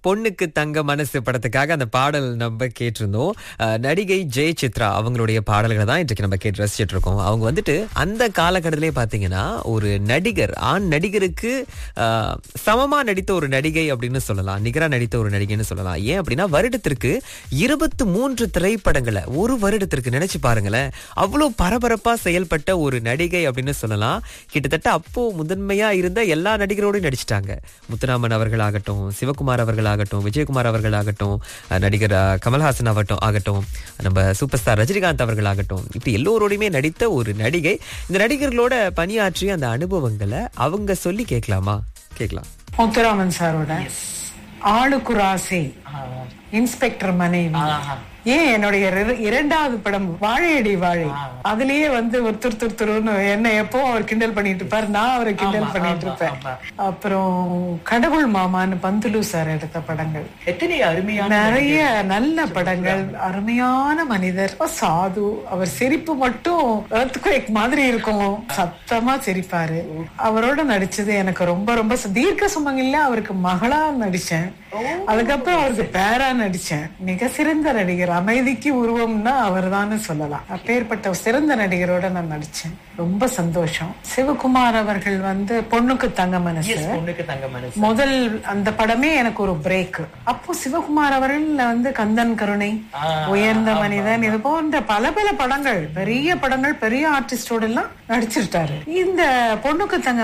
பொண்ணுக்கு தங்க மனசு படத்துக்காக அந்த பாடல் நம்ம கேட்டிருந்தோம் அஹ், நடிகை ஜெய சித்ரா அவங்களுடைய பாடல்களை தான் இன்றைக்கு நம்ம கேட்டு ரசிச்சிட்டு இருக்கோம் அவங்க வந்துட்டு அந்த காலகட்டத்திலே பாத்தீங்கன்னா ஒரு நடிகர் ஆண் நடிகருக்கு அஹ், சமமா நடித்த ஒரு நடிகை அப்படின்னு சொல்லலாம் நிகரா நடித்த ஒரு நடிகைன்னு சொல்லலாம் ஏன் அப்படின்னா வருடத்திற்கு இருபத்து மூன்று திரைப்படங்களை ஒரு வருடத்திற்கு நினைச்சு பாருங்களேன் அவ்வளவு பரபரப்பா செயல்பட்ட ஒரு நடிகை அப்படின்னு சொல்லலாம் கிட்டத்தட்ட அப்போ முதன்மையா இருந்த எல்லா நடிகரோடையும் நடிச்சிட்டாங்க முத்துராமன் அவர்களாகட்டும் சிவகுமார் அவர்களாகட்டும் விஜயகுமார் அவர்களாகட்டும் அஹ், நடிகர் அஹ், கமல்ஹாசன் ஆகட்டும் ஆகட்டும் நம்ம சூப்பர் ஸ்டார் ரஜினிகாந்த் அவர்களாகட்டும் இப்படி எல்லோரோடையுமே நடித்த ஒரு நடிகை இந்த நடிகர்களோட பணியாற்றிய அந்த அனுபவங்களை அவங்க சொல்லி கேட்கலாமா கேட்கலாம் முத்துராமன் சாரோட ஆளுக்கு ராசி இன்ஸ்பெக்டர் மனைவி ஏன் என்னுடைய இர- இரண்டாவது படம் வாழையடி வாழை அதுலயே வந்து ஒரு துரு துரு துருன்னு என்ன எப்போ அவர் கிண்டல் பண்ணிட்டு இருப்பார் நான் அவரை கிண்டல் பண்ணிட்டு இருப்பேன் அப்புறம் கடவுள் மாமான்னு பந்துலு சார் எடுத்த படங்கள் எத்தனை அருமையான நிறைய நல்ல படங்கள் அருமையான மனிதர் ரொம்ப சாது அவர் சிரிப்பு மட்டும் earthquake மாதிரி இருக்கும் சத்தமா சிரிப்பாரு அவரோட நடிச்சது எனக்கு ரொம்ப ரொம்ப ச- தீர்க்க சுமங்கல்ல அவருக்கு மகளா நடிச்சேன் அதுக்கப்புறம் அவருக்கு பேரா நடிச்சேன் மிக சிறந்த நடிகர் அமைதிக்கு உருவம்னா அவர்தான்னு சொல்லலாம் அப்பேற்பட்ட ஒரு சிறந்த நடிகரோட நான் நடிச்சேன் ரொம்ப சந்தோஷம் சிவகுமார் அவர்கள் வந்து பொண்ணுக்கு தங்க மனசு பொண்ணுக்கு தங்க மனசு முதல் அந்த படமே எனக்கு ஒரு பிரேக் அப்போ சிவகுமார் அவர்கள் வந்து கந்தன் கருணை உயர்ந்த மனிதன் இது போன்ற பல பல படங்கள் பெரிய படங்கள் பெரிய ஆர்டிஸ்டோட எல்லாம் நடிச்சிருட்டாரு இந்த பொண்ணுக்கு தங்க